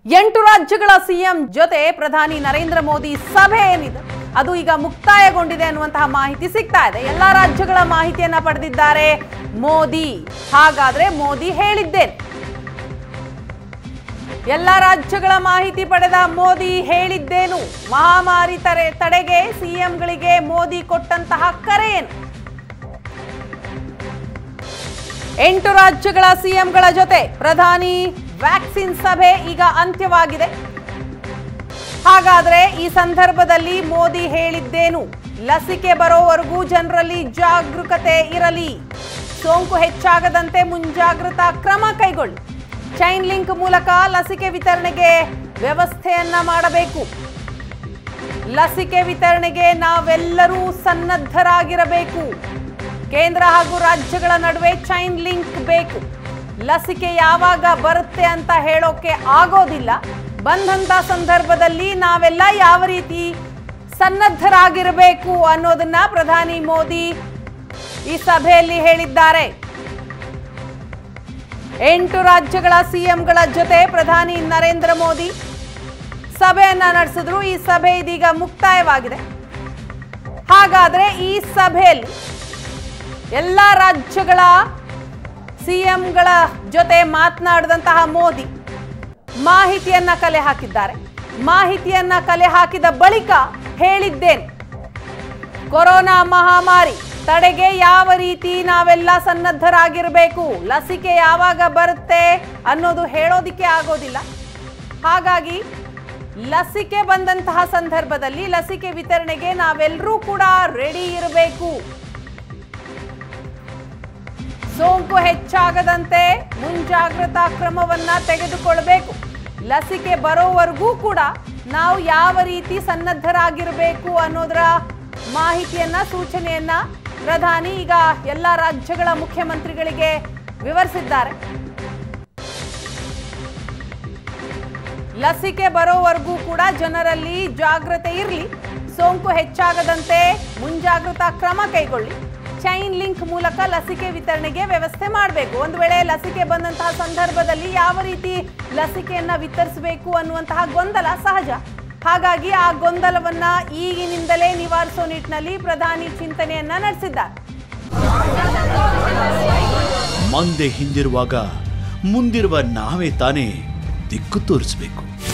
ಎಂಟು ರಾಜ್ಯಗಳ ಸಿಎಂ ಜೊತೆ ಪ್ರಧಾನಿ ನರೇಂದ್ರ ಮೋದಿ ಸಭೆ ಏನಿದೆ ಅದು ಈಗ ಮುಕ್ತಾಯಗೊಂಡಿದೆ ಅನ್ನುವಂತಹ ಮಾಹಿತಿ ಸಿಗ್ತಾ ಇದೆ ಎಲ್ಲಾ ರಾಜ್ಯಗಳ ಮಾಹಿತಿಯನ್ನ ಪಡೆದಿದ್ದಾರೆ ಮೋದಿ ಹಾಗಾದ್ರೆ ಮೋದಿ ಹೇಳಿದ್ದೇನೆ ಎಲ್ಲ ರಾಜ್ಯಗಳ ಮಾಹಿತಿ ಪಡೆದ ಮೋದಿ ಹೇಳಿದ್ದೇನು ಮಹಾಮಾರಿ ತರೆ ತಡೆಗೆ ಸಿಎಂಗಳಿಗೆ ಮೋದಿ ಕೊಟ್ಟಂತಹ ಕರೆ ಏನು ಎಂಟು ರಾಜ್ಯಗಳ ಸಿಎಂಗಳ ಜೊತೆ ಪ್ರಧಾನಿ ವ್ಯಾಕ್ಸಿನ್ ಸಭೆ ಈಗ ಅಂತ್ಯವಾಗಿದೆ ಹಾಗಾದ್ರೆ ಈ ಸಂದರ್ಭದಲ್ಲಿ ಮೋದಿ ಹೇಳಿದ್ದೇನು ಲಸಿಕೆ ಬರೋವರೆಗೂ ಜನರಲ್ಲಿ ಜಾಗರೂಕತೆ ಇರಲಿ ಸೋಂಕು ಹೆಚ್ಚಾಗದಂತೆ ಮುಂಜಾಗ್ರತಾ ಕ್ರಮ ಕೈಗೊಳ್ಳಿ ಚೈನ್ ಲಿಂಕ್ ಮೂಲಕ ಲಸಿಕೆ ವಿತರಣೆಗೆ ವ್ಯವಸ್ಥೆಯನ್ನ ಮಾಡಬೇಕು ಲಸಿಕೆ ವಿತರಣೆಗೆ ನಾವೆಲ್ಲರೂ ಸನ್ನದ್ಧರಾಗಿರಬೇಕು ಕೇಂದ್ರ ಹಾಗೂ ರಾಜ್ಯಗಳ ನಡುವೆ ಚೈನ್ ಲಿಂಕ್ ಬೇಕು ಲಸಿಕೆ ಯಾವಾಗ ಬರುತ್ತೆ ಅಂತ ಹೇಳೋಕೆ ಆಗೋದಿಲ್ಲ ಬಂದಂತ ಸಂದರ್ಭದಲ್ಲಿ ನಾವೆಲ್ಲ ಯಾವ ರೀತಿ ಸನ್ನದ್ಧರಾಗಿರಬೇಕು ಅನ್ನೋದನ್ನ ಪ್ರಧಾನಿ ಮೋದಿ ಈ ಸಭೆಯಲ್ಲಿ ಹೇಳಿದ್ದಾರೆ ಎಂಟು ರಾಜ್ಯಗಳ ಸಿಎಂಗಳ ಜೊತೆ ಪ್ರಧಾನಿ ನರೇಂದ್ರ ಮೋದಿ ಸಭೆಯನ್ನ ನಡೆಸಿದ್ರು ಈ ಸಭೆ ಇದೀಗ ಮುಕ್ತಾಯವಾಗಿದೆ ಹಾಗಾದ್ರೆ ಈ ಸಭೆಯಲ್ಲಿ ಎಲ್ಲ ರಾಜ್ಯಗಳ ಸಿಎಂಗಳ ಜೊತೆ ಮಾತನಾಡಿದಂತಹ ಮೋದಿ ಮಾಹಿತಿಯನ್ನ ಕಲೆ ಹಾಕಿದ್ದಾರೆ ಮಾಹಿತಿಯನ್ನ ಕಲೆ ಹಾಕಿದ ಬಳಿಕ ಹೇಳಿದ್ದೇನೆ ಕೊರೋನಾ ಮಹಾಮಾರಿ ತಡೆಗೆ ಯಾವ ರೀತಿ ನಾವೆಲ್ಲ ಸನ್ನದ್ಧರಾಗಿರಬೇಕು ಲಸಿಕೆ ಯಾವಾಗ ಬರುತ್ತೆ ಅನ್ನೋದು ಹೇಳೋದಿಕ್ಕೆ ಆಗೋದಿಲ್ಲ ಹಾಗಾಗಿ ಲಸಿಕೆ ಬಂದಂತಹ ಸಂದರ್ಭದಲ್ಲಿ ಲಸಿಕೆ ವಿತರಣೆಗೆ ನಾವೆಲ್ಲರೂ ಕೂಡ ರೆಡಿ ಇರಬೇಕು ಸೋಂಕು ಹೆಚ್ಚಾಗದಂತೆ ಮುಂಜಾಗ್ರತಾ ಕ್ರಮವನ್ನ ತೆಗೆದುಕೊಳ್ಬೇಕು ಲಸಿಕೆ ಬರೋವರೆಗೂ ಕೂಡ ನಾವು ಯಾವ ರೀತಿ ಸನ್ನದ್ಧರಾಗಿರಬೇಕು ಅನ್ನೋದರ ಮಾಹಿತಿಯನ್ನ ಸೂಚನೆಯನ್ನ ಪ್ರಧಾನಿ ಈಗ ಎಲ್ಲ ರಾಜ್ಯಗಳ ಮುಖ್ಯಮಂತ್ರಿಗಳಿಗೆ ವಿವರಿಸಿದ್ದಾರೆ ಲಸಿಕೆ ಬರೋವರೆಗೂ ಕೂಡ ಜನರಲ್ಲಿ ಜಾಗ್ರತೆ ಇರಲಿ ಸೋಂಕು ಹೆಚ್ಚಾಗದಂತೆ ಮುಂಜಾಗ್ರತಾ ಕ್ರಮ ಕೈಗೊಳ್ಳಿ ಚೈನ್ ಲಿಂಕ್ ಮೂಲಕ ಲಸಿಕೆ ವಿತರಣೆಗೆ ವ್ಯವಸ್ಥೆ ಮಾಡಬೇಕು ಒಂದು ವೇಳೆ ಲಸಿಕೆ ಬಂದಂತಹ ಸಂದರ್ಭದಲ್ಲಿ ಯಾವ ರೀತಿ ಲಸಿಕೆಯನ್ನ ವಿತರಿಸಬೇಕು ಅನ್ನುವಂತಹ ಗೊಂದಲ ಸಹಜ ಹಾಗಾಗಿ ಆ ಗೊಂದಲವನ್ನ ಈಗಿನಿಂದಲೇ ನಿವಾರಿಸೋ ನಿಟ್ಟಿನಲ್ಲಿ ಪ್ರಧಾನಿ ಚಿಂತನೆಯನ್ನ ನಡೆಸಿದ್ದಾರೆ ಮಂದೆ ಹಿಂದಿರುವಾಗ ಮುಂದಿರುವ ನಾವೇ ತಾನೇ ದಿಕ್ಕು ತೋರಿಸಬೇಕು